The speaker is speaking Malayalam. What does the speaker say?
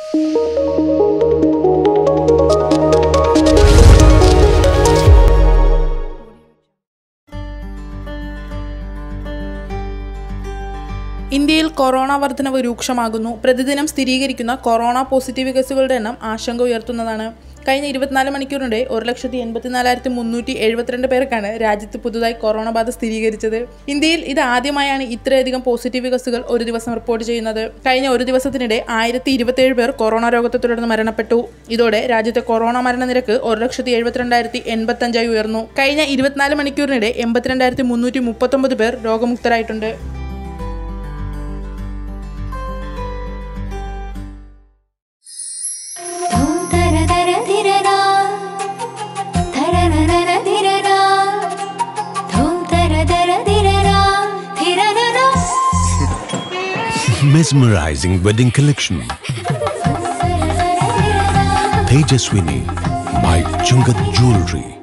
ഇന്ത്യയിൽ കൊറോണ വർധനവ് രൂക്ഷമാകുന്നു പ്രതിദിനം സ്ഥിരീകരിക്കുന്ന കൊറോണ പോസിറ്റീവ് കേസുകളുടെ എണ്ണം ആശങ്ക ഉയർത്തുന്നതാണ് കഴിഞ്ഞ ഇരുപത്തിനാല് മണിക്കൂറിനിടെ ഒരു ലക്ഷത്തി എൺപത്തിനാലായിരത്തി മുന്നൂറ്റി എഴുപത്തിരണ്ട് പേർക്കാണ് രാജ്യത്ത് പുതുതായി കൊറോണ ബാധ സ്ഥിരീകരിച്ചത് ഇന്ത്യയിൽ ഇത് ആദ്യമായാണ് ഇത്രയധികം പോസിറ്റീവ് കേസുകൾ ഒരു ദിവസം റിപ്പോർട്ട് ചെയ്യുന്നത് കഴിഞ്ഞ ഒരു ദിവസത്തിനിടെ ആയിരത്തി ഇരുപത്തിയേഴ് പേർ കൊറോണ രോഗത്തെ തുടർന്ന് മരണപ്പെട്ടു ഇതോടെ രാജ്യത്തെ കൊറോണ മരണനിരക്ക് ഒരു ലക്ഷത്തി എഴുപത്തിരണ്ടായിരത്തി എൺപത്തഞ്ചായി ഉയർന്നു കഴിഞ്ഞ ഇരുപത്തിനാല് മണിക്കൂറിനിടെ എൺപത്തിരണ്ടായിരത്തി മുന്നൂറ്റി മുപ്പത്തൊമ്പത് പേർ രോഗമുക്തരായിട്ടുണ്ട് ധൂം തര തര ധിരരാ ധരരരര ധിരരാ ധൂം തര തര ധിരരാ ധിരരരാ Mesmerizing wedding collection. Tejaswini by Chungat Jewelry.